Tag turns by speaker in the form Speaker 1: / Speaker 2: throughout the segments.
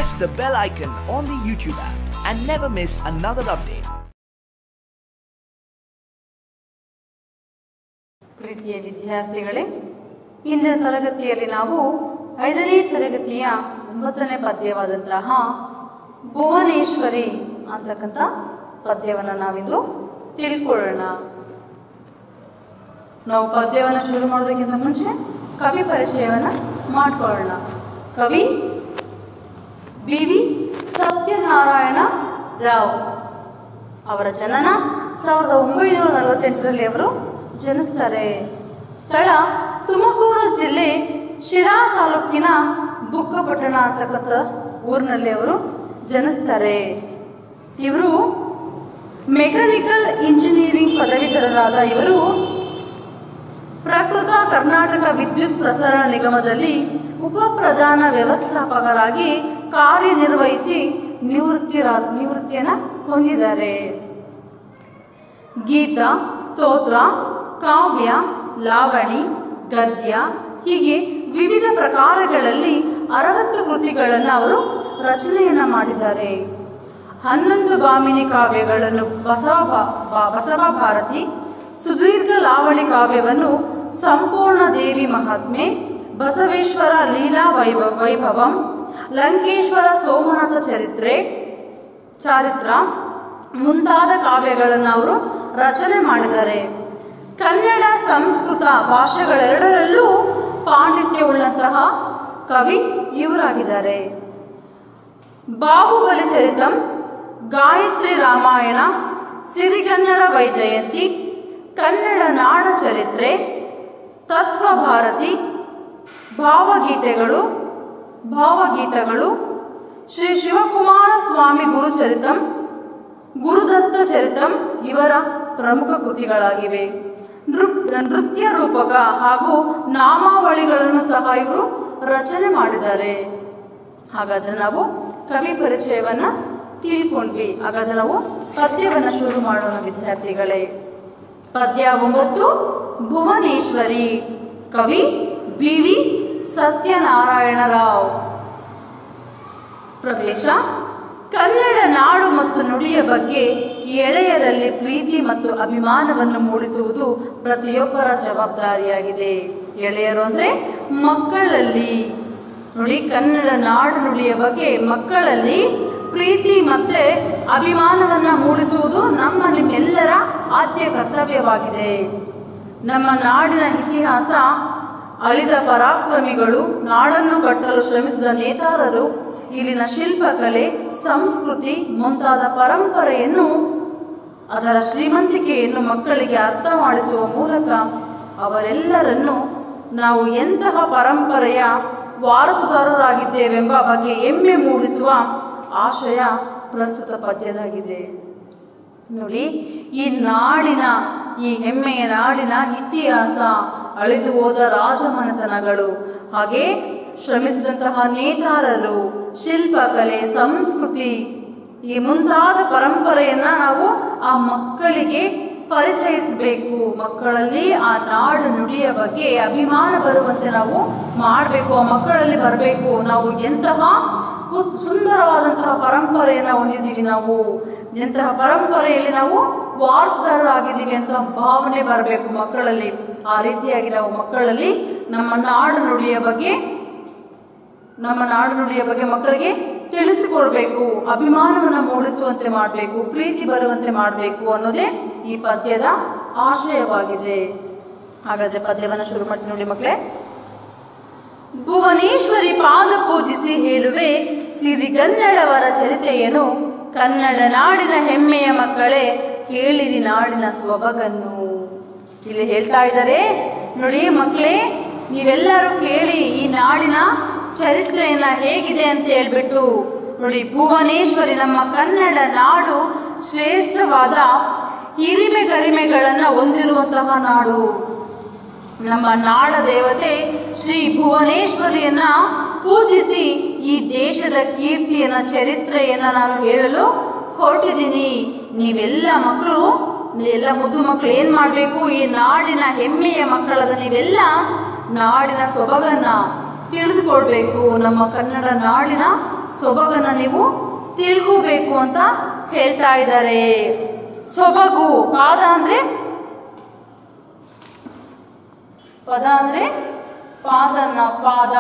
Speaker 1: press the bell icon on the YouTube app and never miss another update.
Speaker 2: ಪ್ರೀತಿಯ ವಿದ್ಯಾರ್ಥಿಗಳೇ ಇಂದಿನ ತರಗತಿಯಲ್ಲಿ ನಾವು ಐದನೇ ತರಗತಿಯ ಒಂಬತ್ತನೇ ಪದ್ಯವಾದಂತಹ ಭುವನೇಶ್ವರಿ ಅಂತಕ್ಕಂಥ ಪದ್ಯವನ್ನು ನಾವಿಂದು ತಿಳ್ಕೊಳ್ಳೋಣ ನಾವು ಪದ್ಯವನ್ನು ಶುರು ಮಾಡೋದಕ್ಕಿಂತ ಮುಂಚೆ ಕವಿ ಪರಿಚಯವನ್ನು ಮಾಡ್ಕೊಳ್ಳೋಣ ಕವಿ ಬಿ ವಿ ಸತ್ಯನಾರಾಯಣ ರಾವ್ ಅವರ ಜನನ ಸಾವಿರದ ಒಂಬೈನೂರ ನಲವತ್ತೆಂಟರಲ್ಲಿ ಅವರು ಜನಿಸ್ತಾರೆ ಸ್ಥಳ ತುಮಕೂರು ಜಿಲ್ಲೆ ಶಿರಾ ತಾಲೂಕಿನ ಬುಕ್ಕಪಟ್ಟಣ ಅಂತಕ್ಕಂಥ ಊರಿನಲ್ಲಿ ಅವರು ಜನಿಸ್ತಾರೆ ಇವರು ಮೆಕ್ಯಾನಿಕಲ್ ಇಂಜಿನಿಯರಿಂಗ್ ಪದವೀಧರರಾದ ಇವರು ಪ್ರಕೃತ ಕರ್ನಾಟಕ ವಿದ್ಯುತ್ ಪ್ರಸರಣ ನಿಗಮದಲ್ಲಿ ಉಪ ಪ್ರಧಾನ ವ್ಯವಸ್ಥಾಪಕರಾಗಿ ಕಾರ್ಯನಿರ್ವಹಿಸಿ ನಿವೃತ್ತಿರ ನಿವೃತ್ತಿಯನ್ನ ಹೊಂದಿದ್ದಾರೆ ಗೀತ ಸ್ತೋತ್ರ ಕಾವ್ಯ ಲಾವಣಿ ಗದ್ಯ ಹೀಗೆ ವಿವಿಧ ಪ್ರಕಾರಗಳಲ್ಲಿ ಅರವತ್ತು ಕೃತಿಗಳನ್ನು ಅವರು ರಚನೆಯನ್ನ ಮಾಡಿದ್ದಾರೆ ಹನ್ನೊಂದು ಬಾಮಿನಿ ಕಾವ್ಯಗಳನ್ನು ಬಸವ ಭಾ- ಬಾ- ಬಸವ ಭಾರತಿ ಸುದೀರ್ಘ ಲಾವಣಿ ಕಾವ್ಯವನ್ನು ಸಂಪೂರ್ಣ ದೇವಿ ಮಹಾತ್ಮೆ ಬಸವೇಶ್ವರ ಲೀಲಾ ವೈಭವ ವೈಭವಂ ಲಂಕೇಶ್ವರ ಸೋಮನಾಥ ಚರಿತ್ರೆ ಚಾರಿತ್ರ ಮುಂತಾದ ಕಾವ್ಯಗಳನ್ನು ಅವರು ರಚನೆ ಮಾಡಿದ್ದಾರೆ ಕನ್ನಡ ಸಂಸ್ಕೃತ ಭಾಷೆಗಳೆರಡರಲ್ಲೂ ಪಾಂಡಿತ್ಯವುಳ್ಳಂತಹ ಕವಿ ಇವರಾಗಿದ್ದಾರೆ ಬಾಹುಬಲಿ ಚರಿತಂ ಗಾಯತ್ರಿ ರಾಮಾಯಣ ಸಿರಿಗನ್ನಡ ವೈಜಯಂತಿ ಕನ್ನಡ ನಾಡ ಚರಿತ್ರೆ ತತ್ವಭಾರತಿ ಭಾವಗೀತೆಗಳು ಭಾವಗೀತಗಳು ಶ್ರೀ ಶಿವಕುಮಾರ ಸ್ವಾಮಿ ಗುರುಚರಿತಂ ಗುರುದತ್ತ ಚರಿತಂ ಇವರ ಪ್ರಮುಖ ಕೃತಿಗಳಾಗಿವೆ ನೃಪ್- ನೃತ್ಯ ರೂಪಕ ಹಾಗೂ ನಾಮಾವಳಿಗಳನ್ನು ಸಹ ಇವರು ರಚನೆ ಮಾಡಿದ್ದಾರೆ ಹಾಗಾದ್ರೆ ನಾವು ಕವಿ ಪರಿಚಯವನ್ನ ತಿಳ್ಕೊಂಡ್ವಿ ಹಾಗಾದ್ರೆ ನಾವು ಪದ್ಯವನ್ನ ಶುರು ಮಾಡೋಣ ವಿದ್ಯಾರ್ಥಿಗಳೇ ಪದ್ಯ ಒಂಬತ್ತು ಭುವನೇಶ್ವರಿ ಕವಿ ಬಿ ವಿ ಸತ್ಯನಾರಾಯಣ ರಾವ್ ಪ್ರವೇಶ ಕನ್ನಡ ನಾಡು ಮತ್ತು ನುಡಿಯ ಬಗ್ಗೆ ಎಳೆಯರಲ್ಲಿ ಪ್ರೀತಿ ಮತ್ತು ಅಭಿಮಾನವನ್ನು ಮೂಡಿಸುವುದು ಪ್ರತಿಯೊಬ್ಬರ ಜವಾಬ್ದಾರಿಯಾಗಿದೆ ಎಳೆಯರು ಅಂದ್ರೆ ಮಕ್ಕಳಲ್ಲಿ ನೋಡಿ ಕನ್ನಡ ನಾಡು ನುಡಿಯ ಬಗ್ಗೆ ಮಕ್ಕಳಲ್ಲಿ ಪ್ರೀತಿ ಮತ್ತೆ ಅಭಿಮಾನವನ್ನ ಮೂಡಿಸುವುದು ನಮ್ಮ ನಿಮ್ಮೆಲ್ಲರ ಆದ್ಯ ಕರ್ತವ್ಯವಾಗಿದೆ ನಮ್ಮ ನಾಡಿನ ಇತಿಹಾಸ ಅಳಿದ ಪರಾಕ್ರಮಿಗಳು ನಾಡನ್ನು ಕಟ್ಟಲು ಶ್ರಮಿಸಿದ ನೇತಾರರು ಇಲ್ಲಿನ ಶಿಲ್ಪಕಲೆ ಸಂಸ್ಕೃತಿ ಮುಂತಾದ ಪರಂಪರೆಯನ್ನು ಅದರ ಶ್ರೀಮಂತಿಕೆಯನ್ನು ಮಕ್ಕಳಿಗೆ ಅರ್ಥ ಮಾಡಿಸುವ ಮೂಲಕ ಅವರೆಲ್ಲರನ್ನು ನಾವು ಎಂತಹ ಪರಂಪರೆಯ ವಾರಸುದಾರರಾಗಿದ್ದೇವೆಂಬ ಬಗ್ಗೆ ಹೆಮ್ಮೆ ಮೂಡಿಸುವ ಆಶಯ ಪ್ರಸ್ತುತ ಪದ್ಯದಾಗಿದೆ ನೋಡಿ ಈ ನಾಡಿನ ಈ ಹೆಮ್ಮೆಯ ನಾಡಿನ ಇತಿಹಾಸ ಅಳಿದು ಹೋದ ರಾಜಮನೆತನಗಳು ಹಾಗೆ ಶ್ರಮಿಸಿದಂತಹ ನೇತಾರರು ಶಿಲ್ಪಕಲೆ ಸಂಸ್ಕೃತಿ ಈ ಮುಂತಾದ ಪರಂಪರೆಯನ್ನ ನಾವು ಆ ಮಕ್ಕಳಿಗೆ ಪರಿಚಯಿಸಬೇಕು ಮಕ್ಕಳಲ್ಲಿ ಆ ನಾಡು ನುಡಿಯ ಬಗ್ಗೆ ಅಭಿಮಾನ ಬರುವಂತೆ ನಾವು ಮಾಡಬೇಕು ಆ ಮಕ್ಕಳಲ್ಲಿ ಬರಬೇಕು ನಾವು ಎಂತಹ ಉತ್- ಸುಂದರವಾದಂತಹ ಪರಂಪರೆಯನ್ನ ಹೊಂದಿದ್ದೀವಿ ನಾವು ಎಂತಹ ಪರಂಪರೆಯಲ್ಲಿ ನಾವು ವಾರಸುದಾರರಾಗಿದ್ದೀವಿ ಅಂತ ಭಾವನೆ ಬರಬೇಕು ಮಕ್ಕಳಲ್ಲಿ ಆ ರೀತಿಯಾಗಿ ನಾವು ಮಕ್ಕಳಲ್ಲಿ ನಮ್ಮ ನಾಡು ನುಡಿಯ ಬಗ್ಗೆ ನಮ್ಮ ನಾಡು ನುಡಿಯ ಬಗ್ಗೆ ಮಕ್ಕಳಿಗೆ ತಿಳಿಸಿಕೊಡ್ಬೇಕು ಅಭಿಮಾನವನ್ನ ಮೂಡಿಸುವಂತೆ ಮಾಡಬೇಕು ಪ್ರೀತಿ ಬರುವಂತೆ ಮಾಡಬೇಕು ಅನ್ನೋದೇ ಈ ಪದ್ಯದ ಆಶಯವಾಗಿದೆ ಹಾಗಾದ್ರೆ ಪದ್ಯವನ್ನ ಶುರು ಮಾಡ್ತೀನಿ ನೋಡಿ ಮಕ್ಕಳೇ ಭುವನೇಶ್ವರಿ ಪಾದ ಪೂಜಿಸಿ ಹೇಳುವೆ ಸಿರಿಗನ್ನಡವರ ಚರಿತೆಯನ್ನು ಕನ್ನಡ ನಾಡಿನ ಹೆಮ್ಮೆಯ ಮಕ್ಕಳೇ ಕೇಳಿರಿ ನಾಡಿನ ಸೊಬಗನ್ನು ಇಲ್ಲಿ ಹೇಳ್ತಾ ಇದ್ದಾರೆ ನೋಡಿ ಮಕ್ಕಳೇ ನೀವೆಲ್ಲರೂ ಕೇಳಿ ಈ ನಾಡಿನ ಚರಿತ್ರೆಯನ್ನ ಹೇಗಿದೆ ಅಂತ ಹೇಳ್ಬಿಟ್ಟು ನೋಡಿ ಭುವನೇಶ್ವರಿ ನಮ್ಮ ಕನ್ನಡ ನಾಡು ಶ್ರೇಷ್ಠವಾದ ಹಿರಿಮೆ ಗರಿಮೆಗಳನ್ನ ಹೊಂದಿರುವಂತಹ ನಾಡು ನಮ್ಮ ನಾಡ ದೇವತೆ ಶ್ರೀ ಭುವನೇಶ್ವರಿಯನ್ನ ಪೂಜಿಸಿ ಈ ದೇಶದ ಕೀರ್ತಿಯನ್ನ ಚರಿತ್ರೆಯನ್ನ ನಾನು ಹೇಳಲು ಹೊರಟಿದ್ದೀನಿ ನೀವೆಲ್ಲ ಮಕ್ಕಳು ಎಲ್ಲ ಮುದ್ದು ಮಕ್ಕಳು ಏನ್ ಮಾಡ್ಬೇಕು ಈ ನಾಡಿನ ಹೆಮ್ಮೆಯ ಮಕ್ಕಳಾದ ನೀವೆಲ್ಲ ನಾಡಿನ ಸೊಬಗನ್ನ ತಿಳಿದುಕೊಳ್ಬೇಕು ನಮ್ಮ ಕನ್ನಡ ನಾಡಿನ ಸೊಬಗನ್ನ ನೀವು ತಿಳ್ಕೋಬೇಕು ಅಂತ ಹೇಳ್ತಾ ಇದ್ದಾರೆ ಸೊಬಗು ಪಾದ ಅಂದ್ರೆ ಪದ ಅಂದ್ರೆ ಪಾದನ ಪಾದ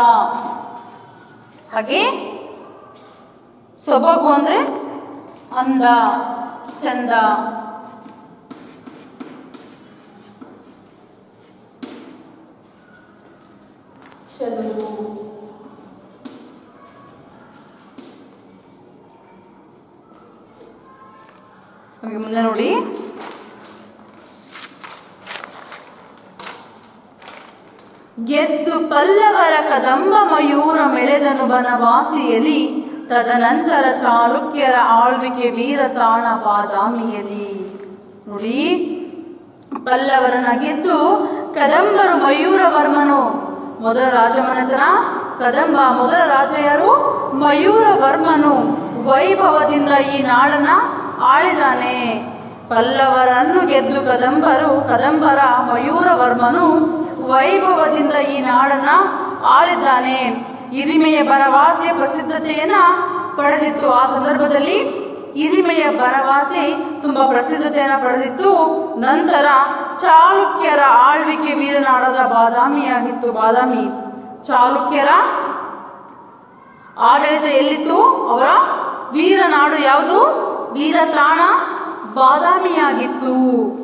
Speaker 2: ಹಾಗೆ ಸೊಬಗು ಅಂದ್ರೆ ಅಂದ ಚಂದ ಚೆಲುವು ಹಾಗೆ ಮುಂದೆ ನೋಡಿ ಗೆದ್ದು ಪಲ್ಲವರ ಕದಂಬ ಮಯೂರ ಮೆರೆದನು ಬನವಾಸಿಯಲಿ ತದನಂತರ ಚಾಲುಕ್ಯರ ಆಳ್ವಿಕೆ ವೀರ ತಾಣ ಬಾದಾಮಿಯಲಿ ನೋಡಿ ಪಲ್ಲವರನ್ನ ಗೆದ್ದು ಕದಂಬರು ಮಯೂರವರ್ಮನು ಮೊದಲ ರಾಜಮನೆತನ ಕದಂಬ ಮೊದಲ ರಾಜ ಯಾರು ಮಯೂರವರ್ಮನು ವೈಭವದಿಂದ ಈ ನಾಡನ್ನ ಆಳಿದಾನೆ ಪಲ್ಲವರನ್ನು ಗೆದ್ದು ಕದಂಬರು ಕದಂಬರ ಮಯೂರವರ್ಮನು ವೈಭವದಿಂದ ಈ ನಾಡನ್ನ ಆಳಿದ್ದಾನೆ ಹಿರಿಮೆಯ ಬನವಾಸಿಯ ಪ್ರಸಿದ್ಧತೆಯನ್ನ ಪಡೆದಿತ್ತು ಆ ಸಂದರ್ಭದಲ್ಲಿ ಹಿರಿಮೆಯ ಬನವಾಸಿ ತುಂಬಾ ಪ್ರಸಿದ್ಧತೆಯನ್ನ ಪಡೆದಿತ್ತು ನಂತರ ಚಾಲುಕ್ಯರ ಆಳ್ವಿಕೆ ವೀರನಾಡದ ಬಾದಾಮಿಯಾಗಿತ್ತು ಬಾದಾಮಿ ಚಾಲುಕ್ಯರ ಆಡಳಿತ ಎಲ್ಲಿತ್ತು ಅವರ ವೀರನಾಡು ಯಾವುದು ವೀರತಾಣ ಬಾದಾಮಿಯಾಗಿತ್ತು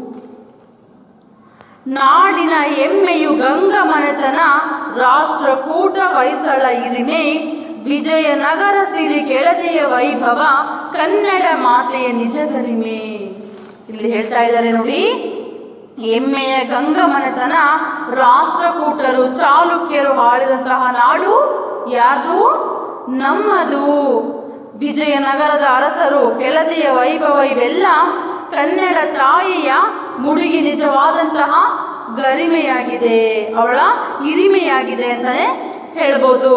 Speaker 2: ನಾಡಿನ ಹೆಮ್ಮೆಯು ಗಂಗ ಮನೆತನ ರಾಷ್ಟ್ರಕೂಟ ಹೊಯ್ಸಳ ಹಿರಿಮೆ ವಿಜಯನಗರ ಸಿರಿ ಕೆಳದಿಯ ವೈಭವ ಕನ್ನಡ ಮಾತೆಯ ನಿಜ ಗರಿಮೆ ಇಲ್ಲಿ ಹೇಳ್ತಾ ಇದ್ದಾರೆ ನೋಡಿ ಹೆಮ್ಮೆಯ ಗಂಗ ಮನೆತನ ರಾಷ್ಟ್ರಕೂಟರು ಚಾಲುಕ್ಯರು ಆಳಿದಂತಹ ನಾಡು ಯಾರ್ದು ನಮ್ಮದು ವಿಜಯನಗರದ ಅರಸರು ಕೆಳದಿಯ ವೈಭವ ಇವೆಲ್ಲ ಕನ್ನಡ ತಾಯಿಯ ಮುಡುಗಿ ನಿಜವಾದಂತಹ ಗರಿಮೆಯಾಗಿದೆ ಅವಳ ಹಿರಿಮೆಯಾಗಿದೆ ಅಂತಾನೆ ಹೇಳ್ಬೋದು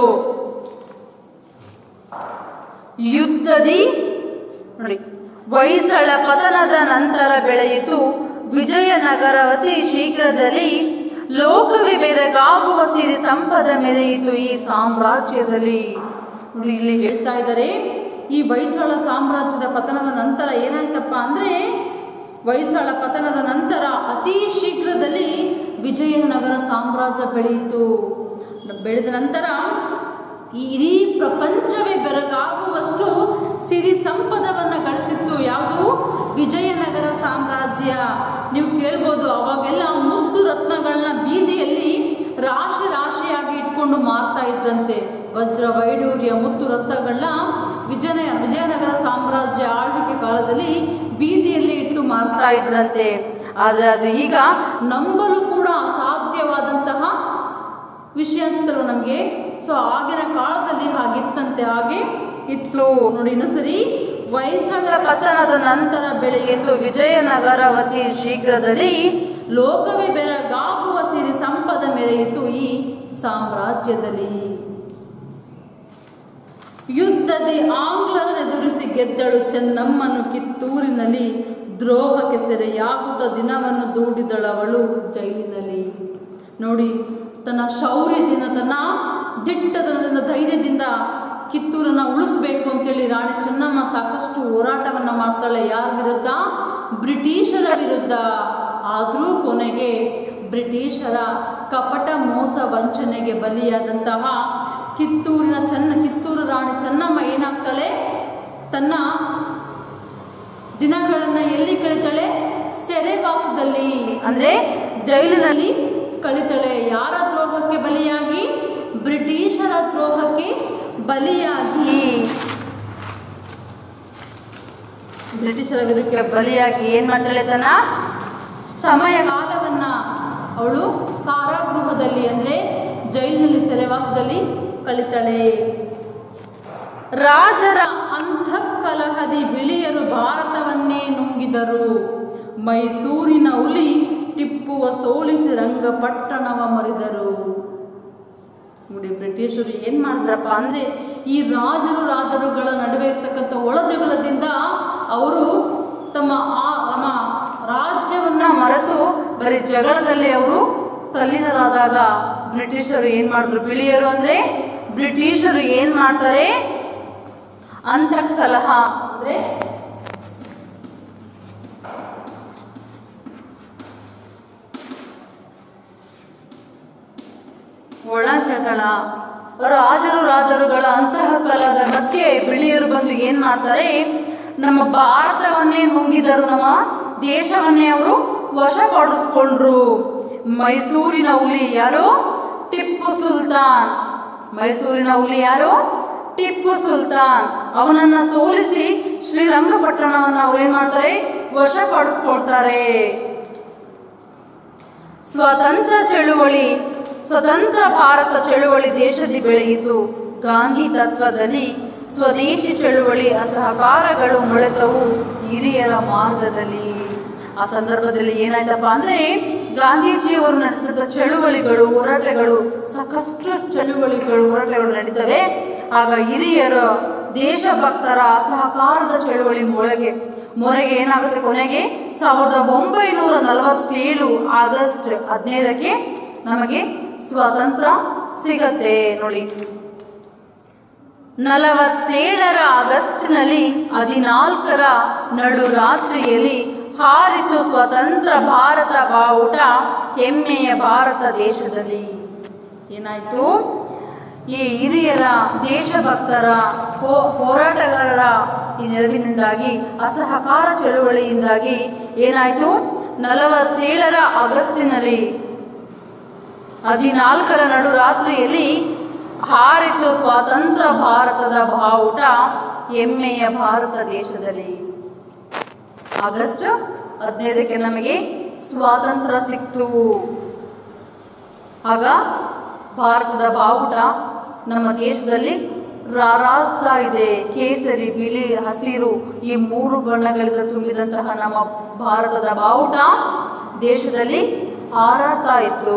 Speaker 2: ಯುದ್ಧದಿ ನೋಡಿ ಹೊಯ್ಸಳ ಪತನದ ನಂತರ ಬೆಳೆಯಿತು ವಿಜಯನಗರ ಅತಿ ಶೀಘ್ರದಲ್ಲಿ ಲೋಕವೇ ಬೆರಗಾಗುವ ಸಿರಿ ಸಂಪದ ಮೆರೆಯಿತು ಈ ಸಾಮ್ರಾಜ್ಯದಲ್ಲಿ ನೋಡಿ ಇಲ್ಲಿ ಹೇಳ್ತಾ ಇದ್ದಾರೆ ಈ ಹೊಯ್ಸಳ ಸಾಮ್ರಾಜ್ಯದ ಪತನದ ನಂತರ ಏನಾಯ್ತಪ್ಪ ಅಂದ್ರೆ ಹೊಯ್ಸಳ ಪತನದ ನಂತರ ಅತಿ ಶೀಘ್ರದಲ್ಲಿ ವಿಜಯನಗರ ಸಾಮ್ರಾಜ್ಯ ಬೆಳೆಯಿತು ಬೆಳೆದ ನಂತರ ಈ ಇಡೀ ಪ್ರಪಂಚವೇ ಬೆರಗಾಗುವಷ್ಟು ಸಿರಿ ಸಂಪದವನ್ನು ಗಳಿಸಿತ್ತು ಯಾವುದು ವಿಜಯನಗರ ಸಾಮ್ರಾಜ್ಯ ನೀವು ಕೇಳ್ಬೋದು ಅವಾಗೆಲ್ಲ ಮುದ್ದು ರತ್ನಗಳನ್ನ ಬೀದಿಯಲ್ಲಿ ರಾಶಿ ರಾಶಿಯಾಗಿ ಇಟ್ಕೊಂಡು ಮಾರ್ತಾ ಇದ್ರಂತೆ ವಜ್ರ ವೈಡೂರ್ಯ ಮುತ್ತು ರತ್ನಗಳನ್ನ ವಿಜಯ ವಿಜಯನಗರ ಸಾಮ್ರಾಜ್ಯ ಆಳ್ವಿಕೆ ಕಾಲದಲ್ಲಿ ಬೀದಿಯಲ್ಲಿ ಇಟ್ಟು ಮಾರ್ತಾ ಇದ್ರಂತೆ ಆದರೆ ಅದು ಈಗ ನಂಬಲು ಕೂಡ ಅಸಾಧ್ಯವಾದಂತಹ ವಿಷಯ ಅನ್ಸುತ್ತಲ್ವ ನಮಗೆ ಸೊ ಆಗಿನ ಕಾಲದಲ್ಲಿ ಹಾಗಿತ್ತಂತೆ ಹಾಗೆ ಇತ್ತು ನೋಡಿ ಇನ್ನು ಸರಿ ಹೊಯ್ಸಳ ಪತನದ ನಂತರ ಬೆಳೆಯಿತು ವಿಜಯನಗರವತಿ ಶೀಘ್ರದಲ್ಲಿ ಲೋಕವೇ ಬೆರಗಾಗುವ ಸಿರಿ ಸಂಪದ ಮೆರೆಯಿತು ಈ ಸಾಮ್ರಾಜ್ಯದಲ್ಲಿ ಯುದ್ಧದಿ ಆಂಗ್ಲರನ್ನೆದುರಿಸಿ ಗೆದ್ದಳು ಚೆನ್ನಮ್ಮನು ಕಿತ್ತೂರಿನಲ್ಲಿ ದ್ರೋಹಕ್ಕೆ ಸೆರೆಯಾಗುತ್ತ ದಿನವನ್ನು ದೂಡಿದಳವಳು ಜೈಲಿನಲ್ಲಿ ನೋಡಿ ತನ್ನ ಶೌರ್ಯದಿಂದ ತನ್ನ ದಿಟ್ಟತನದಿಂದ ಧೈರ್ಯದಿಂದ ಕಿತ್ತೂರನ್ನ ಉಳಿಸ್ಬೇಕು ಅಂತೇಳಿ ರಾಣಿ ಚೆನ್ನಮ್ಮ ಸಾಕಷ್ಟು ಹೋರಾಟವನ್ನ ಮಾಡ್ತಾಳೆ ಯಾರ ವಿರುದ್ಧ ಬ್ರಿಟಿಷರ ವಿರುದ್ಧ ಆದರೂ ಕೊನೆಗೆ ಬ್ರಿಟಿಷರ ಕಪಟ ಮೋಸ ವಂಚನೆಗೆ ಬಲಿಯಾದಂತಹ ಕಿತ್ತೂರಿನ ಚೆನ್ನ ಕಿತ್ತೂರು ರಾಣಿ ಚೆನ್ನಮ್ಮ ಏನಾಗ್ತಾಳೆ ತನ್ನ ದಿನಗಳನ್ನು ಎಲ್ಲಿ ಕಳಿತಾಳೆ ಸೆರೆವಾಸದಲ್ಲಿ ಅಂದ್ರೆ ಜೈಲಿನಲ್ಲಿ ಕಳಿತಾಳೆ ಯಾರ ದ್ರೋಹಕ್ಕೆ ಬಲಿಯಾಗಿ ಬ್ರಿಟಿಷರ ದ್ರೋಹಕ್ಕೆ ಬಲಿಯಾಗಿ ಬ್ರಿಟಿಷರ ವಿರುದ್ಧ ಬಲಿಯಾಗಿ ಏನ್ ಮಾಡ್ತಾಳೆ ತನ್ನ ಸಮಯ ಕಾಲವನ್ನ ಅವಳು ಕಾರಾಗೃಹದಲ್ಲಿ ಅಂದ್ರೆ ಜೈಲಿನಲ್ಲಿ ಸೆರೆವಾಸದಲ್ಲಿ ಕಳಿತಾಳೆ ರಾಜರ ಅಂತಃಕಲಹದಿ ಬಿಳಿಯರು ಭಾರತವನ್ನೇ ನುಂಗಿದರು ಮೈಸೂರಿನ ಹುಲಿ ಟಿಪ್ಪುವ ಸೋಲಿಸಿ ರಂಗಪಟ್ಟಣವ ಮರಿದರು ನೋಡಿ ಬ್ರಿಟಿಷರು ಏನ್ ಮಾಡಿದ್ರಪ್ಪ ಅಂದ್ರೆ ಈ ರಾಜರು ರಾಜರುಗಳ ನಡುವೆ ಇರ್ತಕ್ಕಂಥ ಒಳಜಗಳದಿಂದ ಅವರು ತಮ್ಮ ಆ ತಮ್ಮ ರಾಜ್ಯವನ್ನ ಮರೆತು ಬರೀ ಜಗಳದಲ್ಲಿ ಅವರು ತಲ್ಲೀನರಾದಾಗ ಬ್ರಿಟಿಷರು ಏನ್ ಮಾಡಿದ್ರು ಬಿಳಿಯರು ಅಂದ್ರೆ ಬ್ರಿಟಿಷರು ಏನ್ ಮಾಡ್ತಾರೆ ಅಂತಃಕಲಹ ಅಂದ್ರೆ ಒಳ ಜಗಳ ರಾಜರು ರಾಜರುಗಳ ಅಂತಃಕಲದ ಮಧ್ಯೆ ಬಿಳಿಯರು ಬಂದು ಏನ್ ಮಾಡ್ತಾರೆ ನಮ್ಮ ಭಾರತವನ್ನೇ ನುಂಗಿದರು ನಮ್ಮ ದೇಶವನ್ನೇ ಅವರು ವಶಪಡಿಸ್ಕೊಂಡ್ರು ಮೈಸೂರಿನ ಹುಲಿ ಯಾರು ಟಿಪ್ಪು ಸುಲ್ತಾನ್ ಮೈಸೂರಿನ ಹುಲಿ ಯಾರು ಟಿಪ್ಪು ಸುಲ್ತಾನ್ ಅವನನ್ನ ಸೋಲಿಸಿ ಶ್ರೀರಂಗಪಟ್ಟಣವನ್ನ ಅವ್ರು ಏನ್ ಮಾಡ್ತಾರೆ ವಶಪಡಿಸ್ಕೊಳ್ತಾರೆ ಸ್ವತಂತ್ರ ಚಳುವಳಿ ಸ್ವತಂತ್ರ ಭಾರತ ಚಳುವಳಿ ದೇಶದಲ್ಲಿ ಬೆಳೆಯಿತು ಗಾಂಧಿ ತತ್ವದಲ್ಲಿ ಸ್ವದೇಶಿ ಚಳುವಳಿ ಅಸಹಕಾರಗಳು ಮೊಳೆತವು ಹಿರಿಯರ ಮಾರ್ಗದಲ್ಲಿ ಆ ಸಂದರ್ಭದಲ್ಲಿ ಏನಾಯ್ತಪ್ಪ ಅಂದ್ರೆ ಗಾಂಧೀಜಿಯವರು ನಡೆಸಿದ ಚಳುವಳಿಗಳು ಹೋರಾಟಗಳು ಸಾಕಷ್ಟು ಚಳುವಳಿಗಳು ಹೋರಾಟಗಳು ನಡೀತವೆ ಆಗ ಹಿರಿಯರ ದೇಶಭಕ್ತರ ಅಸಹಕಾರದ ಚಳುವಳಿ ಮೊಳಗೆ ಮೊರೆಗೆ ಏನಾಗುತ್ತೆ ಕೊನೆಗೆ ಸಾವಿರದ ಒಂಬೈನೂರ ನಲವತ್ತೇಳು ಆಗಸ್ಟ್ ಹದಿನೈದಕ್ಕೆ ನಮಗೆ ಸ್ವಾತಂತ್ರ್ಯ ಸಿಗತ್ತೆ ನೋಡಿ ನಲವತ್ತೇಳರ ಆಗಸ್ಟ್ನಲ್ಲಿ ಹದಿನಾಲ್ಕರ ನಡುರಾತ್ರಿಯಲ್ಲಿ ಹಾರಿತು ಸ್ವತಂತ್ರ ಭಾರತ ಬಾವುಟ ಹೆಮ್ಮೆಯ ಭಾರತ ದೇಶದಲ್ಲಿ ಏನಾಯ್ತು ಈ ಹಿರಿಯರ ದೇಶಭಕ್ತರ ಹೋ- ಹೋರಾಟಗಾರರ ಈ ನೆರವಿನಿಂದಾಗಿ ಅಸಹಕಾರ ಚಳುವಳಿಯಿಂದಾಗಿ ಏನಾಯ್ತು ನಲವತ್ತೇಳರ ಆಗಸ್ಟಿನಲ್ಲಿ ಹದಿನಾಲ್ಕರ ನಡುರಾತ್ರಿಯಲ್ಲಿ ಹಾರಿತು ಸ್ವಾತಂತ್ರ್ಯ ಭಾರತದ ಬಾವುಟ ಹೆಮ್ಮೆಯ ಭಾರತ ದೇಶದಲ್ಲಿ ಆಗಸ್ಟ್ ಹದಿನೈದಕ್ಕೆ ನಮಗೆ ಸ್ವಾತಂತ್ರ್ಯ ಸಿಕ್ತು ಆಗ ಭಾರತದ ಬಾವುಟ ನಮ್ಮ ದೇಶದಲ್ಲಿ ರಾರಾಜ್ತಾ ಇದೆ ಕೇಸರಿ ಬಿಳಿ ಹಸಿರು ಈ ಮೂರು ಬಣ್ಣಗಳಿಂದ ತುಂಬಿದಂತಹ ನಮ್ಮ ಭಾರತದ ಬಾವುಟ ದೇಶದಲ್ಲಿ ಹಾರಾಡ್ತಾ ಇತ್ತು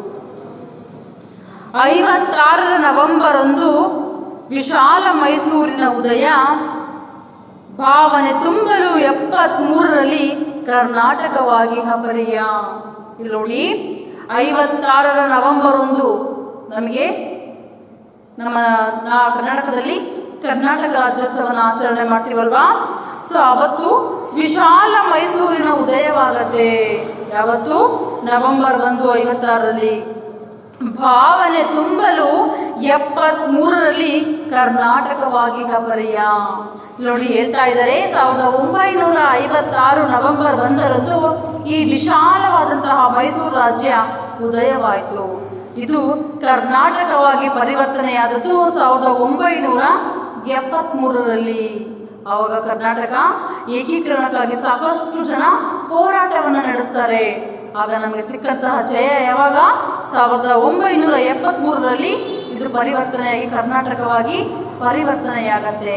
Speaker 2: ಐವತ್ತಾರರ ನವೆಂಬರ್ ಒಂದು ವಿಶಾಲ ಮೈಸೂರಿನ ಉದಯ ಭಾವನೆ ತುಂಬಲು ಎಪ್ಪತ್ತ್ ಮೂರರಲ್ಲಿ ಕರ್ನಾಟಕವಾಗಿ ಹಬರಿಯ ಇಲ್ಲಿ ನೋಡಿ ಐವತ್ತಾರರ ನವೆಂಬರ್ ಒಂದು ನಮಗೆ ನಮ್ಮ ನಾ ಕರ್ನಾಟಕದಲ್ಲಿ ಕರ್ನಾಟಕ ರಾಜ್ಯೋತ್ಸವನ ಆಚರಣೆ ಮಾಡ್ತೀವಲ್ವಾ ಸೊ ಅವತ್ತು ವಿಶಾಲ ಮೈಸೂರಿನ ಉದಯವಾಗತ್ತೆ ಯಾವತ್ತು ನವೆಂಬರ್ ಒಂದು ಐವತ್ತಾರರಲ್ಲಿ ಭಾವನೆ ತುಂಬಲು ಎಪ್ಪತ್ತ್ ಮೂರರಲ್ಲಿ ಕರ್ನಾಟಕವಾಗಿ ಹಬರಿಯ ನೋಡಿ ಹೇಳ್ತಾ ಇದ್ದಾರೆ ಸಾವಿರದ ಒಂಬೈನೂರ ಐವತ್ತಾರು ನವೆಂಬರ್ ಒಂದರಂದು ಈ ವಿಶಾಲವಾದಂತಹ ಮೈಸೂರು ರಾಜ್ಯ ಉದಯವಾಯಿತು ಇದು ಕರ್ನಾಟಕವಾಗಿ ಪರಿವರ್ತನೆಯಾದದ್ದು ಸಾವಿರದ ಒಂಬೈನೂರ ಎಪ್ಪತ್ತ್ ಮೂರರಲ್ಲಿ ಆವಾಗ ಕರ್ನಾಟಕ ಏಕೀಕರಣಕ್ಕಾಗಿ ಸಾಕಷ್ಟು ಜನ ಹೋರಾಟವನ್ನು ನಡೆಸ್ತಾರೆ ಆಗ ನಮಗೆ ಸಿಕ್ಕಂತಹ ಜಯ ಯಾವಾಗ ಸಾವಿರದ ಒಂಬೈನೂರ ಎಪ್ಪತ್ತ್ ಮೂರರಲ್ಲಿ ಇದು ಪರಿವರ್ತನೆಯಾಗಿ ಕರ್ನಾಟಕವಾಗಿ ಪರಿವರ್ತನೆಯಾಗತ್ತೆ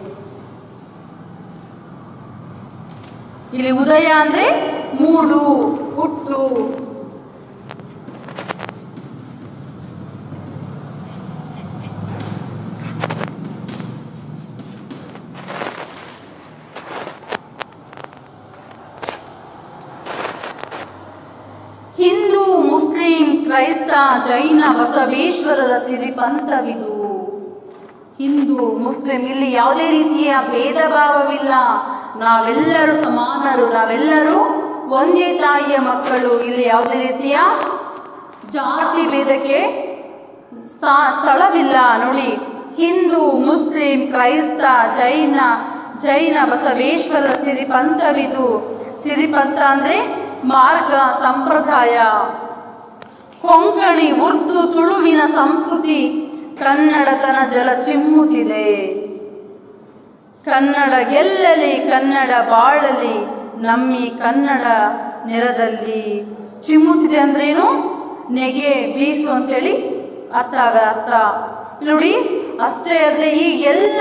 Speaker 2: ಇಲ್ಲಿ ಉದಯ ಅಂದ್ರೆ ಮೂಡು ಹುಟ್ಟು ಹಿಂದೂ ಮುಸ್ಲಿಂ ಕ್ರೈಸ್ತ ಜೈನ ಬಸವೇಶ್ವರರ ಸಿರಿಪಂಥವಿದು ಹಿಂದೂ ಮುಸ್ಲಿಂ ಇಲ್ಲಿ ಯಾವುದೇ ರೀತಿಯ ಭೇದ ಭಾವವಿಲ್ಲ ನಾವೆಲ್ಲರೂ ಸಮಾನರು ನಾವೆಲ್ಲರೂ ಒಂದೇ ತಾಯಿಯ ಮಕ್ಕಳು ಇಲ್ಲಿ ಯಾವುದೇ ರೀತಿಯ ಜಾತಿ ಭೇದಕ್ಕೆ ಸ್ಥ- ಸ್ಥಳವಿಲ್ಲ ನೋಡಿ ಹಿಂದೂ ಮುಸ್ಲಿಂ ಕ್ರೈಸ್ತ ಜೈನ ಜೈನ ಬಸವೇಶ್ವರ ಸಿರಿಪಂಥವಿದು ಸಿರಿಪಂಥ ಅಂದ್ರೆ ಮಾರ್ಗ ಸಂಪ್ರದಾಯ ಕೊಂಕಣಿ ಉರ್ದು ತುಳುವಿನ ಸಂಸ್ಕೃತಿ ಕನ್ನಡತನ ಜಲ ಚಿಮ್ಮುತ್ತಿದೆ ಕನ್ನಡ ಗೆಲ್ಲಲಿ ಕನ್ನಡ ಬಾಳಲಿ ನಮ್ಮಿ ಕನ್ನಡ ನೆಲದಲ್ಲಿ ಚಿಮ್ಮುತ್ತಿದೆ ಅಂದ್ರೇನು ನೆಗೆ ಬೀಸು ಅಂತೇಳಿ ಅರ್ಥ ಆಗ ಅರ್ಥ ಇಲ್ಲಿ ನೋಡಿ ಅಷ್ಟೇ ಅಲ್ಲದೆ ಈ ಎಲ್ಲ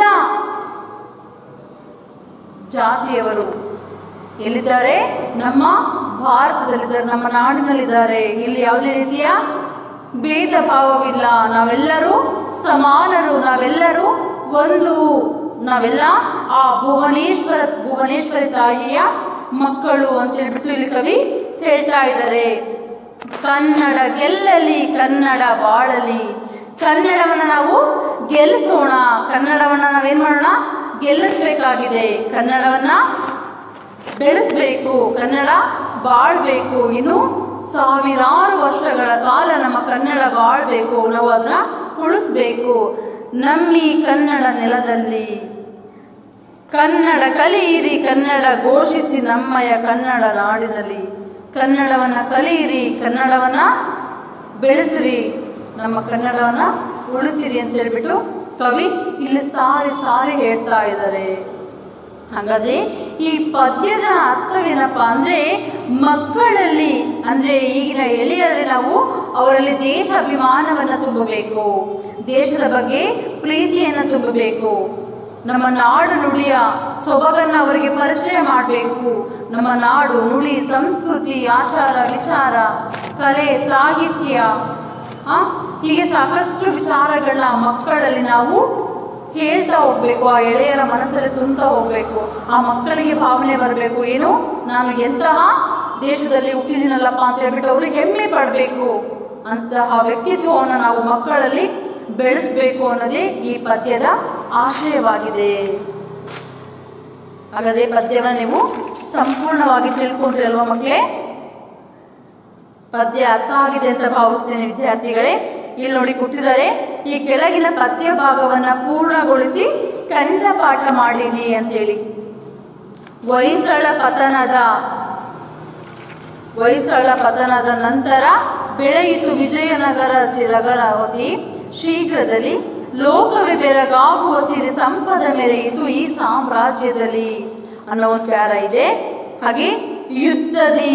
Speaker 2: ಜಾತಿಯವರು ಎಲ್ಲಿದ್ದಾರೆ ನಮ್ಮ ಭಾರತದಲ್ಲಿದ್ದಾರೆ ನಮ್ಮ ನಾಡಿನಲ್ಲಿದ್ದಾರೆ ಇಲ್ಲಿ ಯಾವುದೇ ರೀತಿಯ ಭೇದ ಭಾವವಿಲ್ಲ ನಾವೆಲ್ಲರೂ ಸಮಾನರು ನಾವೆಲ್ಲರೂ ಒಂದು ನಾವೆಲ್ಲ ಆ ಭುವನೇಶ್ವರ ಭುವನೇಶ್ವರಿ ತಾಯಿಯ ಮಕ್ಕಳು ಅಂತ ಹೇಳ್ಬಿಟ್ಟು ಇಲ್ಲಿ ಕವಿ ಹೇಳ್ತಾ ಇದ್ದಾರೆ ಕನ್ನಡ ಗೆಲ್ಲಲಿ ಕನ್ನಡ ಬಾಳಲಿ ಕನ್ನಡವನ್ನ ನಾವು ಗೆಲ್ಲಿಸೋಣ ಕನ್ನಡವನ್ನ ನಾವೇನ್ ಮಾಡೋಣ ಗೆಲ್ಲಿಸಬೇಕಾಗಿದೆ ಕನ್ನಡವನ್ನ ಬೆಳೆಸಬೇಕು ಕನ್ನಡ ಬಾಳ್ಬೇಕು ಇನ್ನು ಸಾವಿರಾರು ವರ್ಷಗಳ ಕಾಲ ನಮ್ಮ ಕನ್ನಡ ಬಾಳ್ಬೇಕು ನಾವು ಅದನ್ನ ಉಳಿಸ್ಬೇಕು ನಮ್ಮಿ ಕನ್ನಡ ನೆಲದಲ್ಲಿ ಕನ್ನಡ ಕಲಿಯಿರಿ ಕನ್ನಡ ಘೋಷಿಸಿ ನಮ್ಮಯ ಕನ್ನಡ ನಾಡಿನಲ್ಲಿ ಕನ್ನಡವನ್ನ ಕಲಿಯಿರಿ ಕನ್ನಡವನ್ನ ಬೆಳೆಸಿರಿ ನಮ್ಮ ಕನ್ನಡವನ್ನ ಉಳಿಸಿರಿ ಅಂತ ಹೇಳ್ಬಿಟ್ಟು ಕವಿ ಇಲ್ಲಿ ಸಾರಿ ಸಾರಿ ಹೇಳ್ತಾ ಇದ್ದಾರೆ ಹಾಗಾದ್ರೆ ಈ ಪದ್ಯದ ಅರ್ಥವೇನಪ್ಪ ಅಂದ್ರೆ ಮಕ್ಕಳಲ್ಲಿ ಅಂದ್ರೆ ಈಗಿನ ಎಳೆಯರಲ್ಲಿ ನಾವು ಅವರಲ್ಲಿ ದೇಶ ಅಭಿಮಾನವನ್ನ ತುಂಬಬೇಕು ದೇಶದ ಬಗ್ಗೆ ಪ್ರೀತಿಯನ್ನ ತುಂಬಬೇಕು ನಮ್ಮ ನಾಡು ನುಡಿಯ ಸೊಬಗನ್ನ ಅವರಿಗೆ ಪರಿಚಯ ಮಾಡಬೇಕು ನಮ್ಮ ನಾಡು ನುಡಿ ಸಂಸ್ಕೃತಿ ಆಚಾರ ವಿಚಾರ ಕಲೆ ಸಾಹಿತ್ಯ ಆ, ಹೀಗೆ ಸಾಕಷ್ಟು ವಿಚಾರಗಳನ್ನ ಮಕ್ಕಳಲ್ಲಿ ನಾವು ಹೇಳ್ತಾ ಹೋಗ್ಬೇಕು ಆ ಎಳೆಯರ ಮನಸ್ಸಲ್ಲಿ ತುಂಬ್ತಾ ಹೋಗ್ಬೇಕು ಆ ಮಕ್ಕಳಿಗೆ ಭಾವನೆ ಬರಬೇಕು ಏನು ನಾನು ಎಂತಹ ದೇಶದಲ್ಲಿ ಹುಟ್ಟಿದಿನಲ್ಲಪ್ಪ ಅಂತ ಹೇಳ್ಬಿಟ್ಟು ಅವ್ರಿಗೆ ಹೆಮ್ಮೆ ಪಡಬೇಕು ಅಂತಹ ವ್ಯಕ್ತಿತ್ವವನ್ನು ನಾವು ಮಕ್ಕಳಲ್ಲಿ ಬೆಳೆಸಬೇಕು ಅನ್ನೋದೇ ಈ ಪದ್ಯದ ಆಶಯವಾಗಿದೆ ಹಾಗಾದ್ರೆ ಪದ್ಯವನ್ನು ನೀವು ಸಂಪೂರ್ಣವಾಗಿ ತಿಳ್ಕೊಂಡ್ರಿ ಅಲ್ವಾ ಮಕ್ಕಳೇ ಪದ್ಯ ಅರ್ಥ ಆಗಿದೆ ಅಂತ ಭಾವಿಸ್ತೇನೆ ವಿದ್ಯಾರ್ಥಿಗಳೇ ಇಲ್ಲಿ ನೋಡಿ ಕೊಟ್ಟಿದ್ದಾರೆ ಈ ಕೆಳಗಿನ ಪದ್ಯ ಭಾಗವನ್ನ ಪೂರ್ಣಗೊಳಿಸಿ ಕಂಠಪಾಠ ಮಾಡಿರಿ ಅಂತೇಳಿ ಹೊಯ್ಸಳ ಪತನದ ಹೊಯ್ಸಳ ಪತನದ ನಂತರ ಬೆಳೆಯಿತು ವಿಜಯನಗರ ನಗರಾವತಿ ಶೀಘ್ರದಲ್ಲಿ ಲೋಕವೇ ಬೆರಗಾಗುವ ಸಿರಿ ಸಂಪದ ಮೆರೆಯಿತು ಈ ಸಾಮ್ರಾಜ್ಯದಲ್ಲಿ ಅನ್ನೋ ಒಂದು ಪ್ಯಾರ ಇದೆ ಹಾಗೆ ಯುದ್ಧದಿ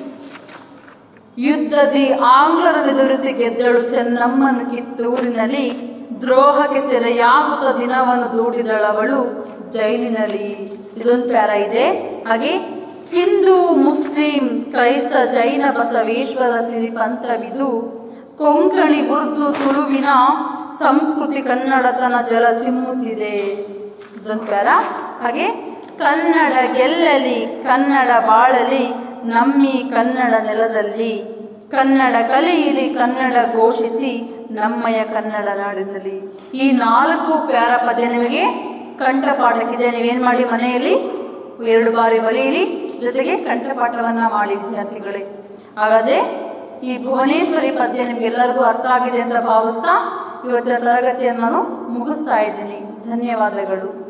Speaker 2: ಯುದ್ಧದಿ ಆಂಗ್ಲರನ್ನು ಎದುರಿಸಿ ಗೆದ್ದಳು ಚೆನ್ನಮ್ಮನ ಕಿತ್ತೂರಿನಲ್ಲಿ ದ್ರೋಹಕ್ಕೆ ಸೆರೆಯಾಗುತ್ತ ದಿನವನ್ನು ದೂಡಿದಳವಳು ಜೈಲಿನಲ್ಲಿ ಇದೊಂದು ಪ್ಯಾರ ಇದೆ ಹಾಗೆ ಹಿಂದೂ ಮುಸ್ಲಿಂ ಕ್ರೈಸ್ತ ಜೈನ ಬಸವೇಶ್ವರ ಸಿರಿ ಪಂಥವಿದು ಕೊಂಕಣಿ ಉರ್ದು ತುಳುವಿನ ಸಂಸ್ಕೃತಿ ಕನ್ನಡತನ ಜಲ ಚಿಮ್ಮುತ್ತಿದೆ ಇದೊಂದು ಪ್ಯಾರ ಹಾಗೆ ಕನ್ನಡ ಗೆಲ್ಲಲಿ ಕನ್ನಡ ಬಾಳಲಿ ನಮ್ಮಿ ಕನ್ನಡ ನೆಲದಲ್ಲಿ ಕನ್ನಡ ಕಲಿಯಿರಿ ಕನ್ನಡ ಘೋಷಿಸಿ ನಮ್ಮಯ ಕನ್ನಡ ನಾಡಿನಲ್ಲಿ ಈ ನಾಲ್ಕು ಪ್ಯಾರ ಪದ್ಯ ನಿಮಗೆ ಕಂಠಪಾಠಕ್ಕಿದೆ ನೀವೇನ್ ಮಾಡಿ ಮನೆಯಲ್ಲಿ ಎರಡು ಬಾರಿ ಬರೆಯಿರಿ ಜೊತೆಗೆ ಕಂಠಪಾಠವನ್ನ ಮಾಡಿ ವಿದ್ಯಾರ್ಥಿಗಳೇ ಹಾಗಾದ್ರೆ ಈ ಭುವನೇಶ್ವರಿ ಪದ್ಯ ನಿಮ್ಗೆಲ್ಲರಿಗೂ ಅರ್ಥ ಆಗಿದೆ ಅಂತ ಭಾವಿಸ್ತಾ ಇವತ್ತಿನ ತರಗತಿಯನ್ನು ನಾನು ಮುಗಿಸ್ತಾ ಇದ್ದೀನಿ ಧನ್ಯವಾದಗಳು